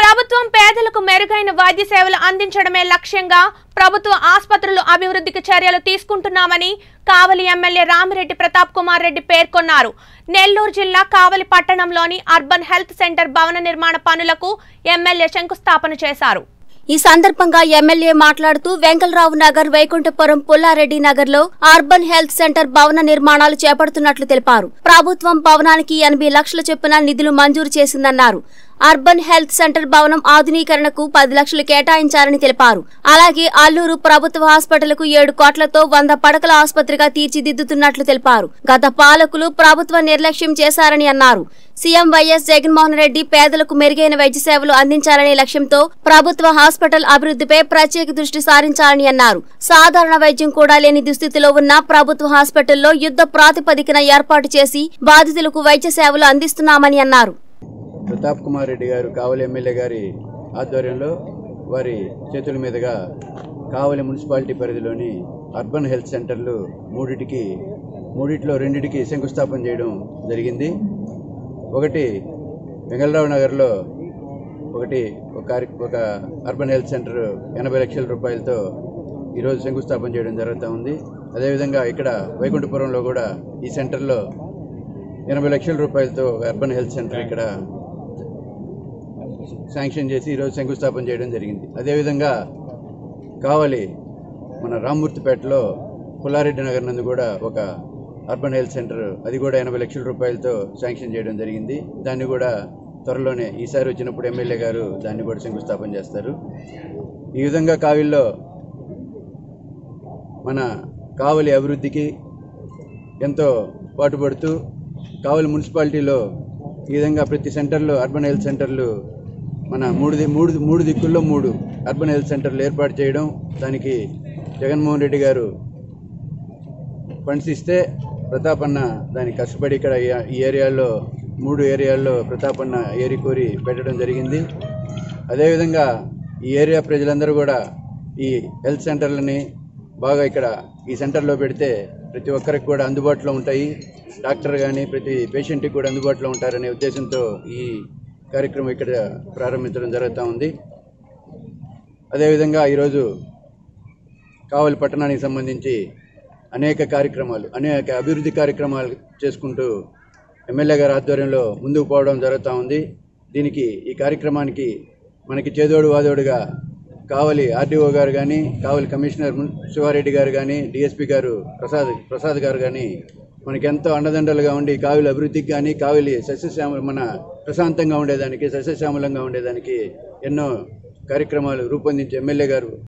ప్రభుత్వం పేదలకు మెరుగైన వైద్య సేవలు అందించడమే లక్ష్యంగా ప్రభుత్వ ఆసుపత్రులు అభివృద్ధికి చర్యలు తీసుకుంటున్నామని కావలి ఎమ్మెల్యే రామిరెడ్డి ప్రతాప్ కుమార్ రెడ్డి పేర్కొన్నారు నెల్లూరు జిల్లా కావలి పట్టణంలోని అర్బన్ హెల్త్ సెంటర్ భవన నిర్మాణ పనులకు ఎమ్మెల్యే శంకుస్థాపన చేశారు ఈ సందర్భంగా ఎమ్మెల్యే మాట్లాడుతూ వెంకలరావు నగర్ వైకుంఠపురం పుల్లారెడ్డి నగర్ లో అర్బన్ హెల్త్ సెంటర్ భవన నిర్మాణాలు చేపడుతున్నట్లు తెలిపారు ప్రభుత్వం భవనానికి ఎనభై లక్షల చొప్పున నిధులు మంజూరు చేసిందన్నారు అర్బన్ హెల్త్ సెంటర్ భవనం ఆధునీకరణకు పది లక్షలు కేటాయించారని తెలిపారు అలాగే అల్లూరు ప్రభుత్వ హాస్పిటల్కు ఏడు కోట్లతో వంద పడకల ఆసుపత్రిగా తీర్చిదిద్దుతున్నట్లు తెలిపారు గత పాలకులు ప్రభుత్వ నిర్లక్ష్యం చేశారని అన్నారు సీఎం వైఎస్ జగన్మోహన్ రెడ్డి పేదలకు మెరుగైన వైద్య సేవలు అందించాలనే లక్ష్యంతో ప్రభుత్వ హాస్పిటల్ అభివృద్ధిపై ప్రత్యేక దృష్టి సారించాలని అన్నారు సాధారణ వైద్యం కూడా లేని దుస్థితిలో ఉన్న ప్రభుత్వ హాస్పిటల్లో యుద్ధ ప్రాతిపదికన ఏర్పాటు చేసి బాధితులకు వైద్య సేవలు అందిస్తున్నామని అన్నారు ప్రతాప్ కుమార్ రెడ్డి గారు కావలి ఎమ్మెల్యే గారి ఆధ్వర్యంలో వారి చేతుల మీదుగా కావలి మున్సిపాలిటీ పరిధిలోని అర్బన్ హెల్త్ సెంటర్లు మూడిటికి మూడిట్లో రెండిటికి శంకుస్థాపన చేయడం జరిగింది ఒకటి వెంగళరావు నగర్లో ఒకటి ఒక కార్య- ఒక అర్బన్ హెల్త్ సెంటర్ ఎనభై లక్షల రూపాయలతో ఈరోజు శంకుస్థాపన చేయడం జరుగుతూ ఉంది అదేవిధంగా ఇక్కడ వైకుంఠపురంలో కూడా ఈ సెంటర్లో ఎనభై లక్షల రూపాయలతో ఒక అర్బన్ హెల్త్ సెంటర్ ఇక్కడ శాంక్షన్ చేసి ఈరోజు శంకుస్థాపన చేయడం జరిగింది అదేవిధంగా కావలి మన రామ్మూర్తిపేటలో పుల్లారెడ్డి నగర్ నందు కూడా ఒక అర్బన్ హెల్త్ సెంటర్ అది కూడా ఎనభై లక్షల రూపాయలతో శాంక్షన్ చేయడం జరిగింది దాన్ని కూడా త్వరలోనే ఈసారి వచ్చినప్పుడు ఎమ్మెల్యే గారు దాన్ని కూడా శంకుస్థాపన చేస్తారు ఈ విధంగా కావిల్లో మన కావలి అభివృద్ధికి ఎంతో పాటుపడుతూ కావలి మున్సిపాలిటీలో ఈ విధంగా ప్రతి సెంటర్లో అర్బన్ హెల్త్ సెంటర్లు మన మూడు ది- మూడు మూడు దిక్కుల్లో మూడు అర్బన్ హెల్త్ సెంటర్లు ఏర్పాటు చేయడం దానికి జగన్మోహన్ రెడ్డి గారు ఫండ్స్ ఇస్తే ప్రతాప్ అన్న దానికి కష్టపడి ఇక్కడ ఈ- ఈ ఏరియాలో మూడు ఏరియాల్లో ప్రతాప్ అన్న ఏరి కోరి పెట్టడం జరిగింది అదేవిధంగా ఈ ఏరియా ప్రజలందరూ కూడా ఈ హెల్త్ సెంటర్లని బాగా ఇక్కడ ఈ సెంటర్లో పెడితే ప్రతి ఒక్కరికి కూడా అందుబాటులో ఉంటాయి డాక్టర్ కానీ ప్రతి పేషెంట్కి కూడా అందుబాటులో ఉంటారనే ఉద్దేశంతో ఈ కార్యక్రమం ఇక్కడ ప్రారంభించడం జరుగుతూ ఉంది అదేవిధంగా ఈరోజు కావలి పట్టణానికి సంబంధించి అనేక కార్యక్రమాలు అనేక అభివృద్ధి కార్యక్రమాలు చేసుకుంటూ ఎమ్మెల్యే గారి ఆధ్వర్యంలో ముందుకు పోవడం జరుగుతూ ఉంది దీనికి ఈ కార్యక్రమానికి మనకి చేదోడు వాదోడుగా కావలి ఆర్డీఓ గారు కానీ కావలి కమిషనర్ మున్- శివారెడ్డి గారు కానీ డిఎస్పీ గారు ప్రసాద్ ప్రసాద్ గారు కానీ మనకి ఎంతో అండదండలుగా ఉండి కావిలి అభివృద్ధికి కానీ కావిలి సస్యశ్యామ మన ప్రశాంతంగా ఉండేదానికి సస్యశ్యామలంగా ఉండేదానికి ఎన్నో కార్యక్రమాలు రూపొందించి ఎమ్మెల్యే గారు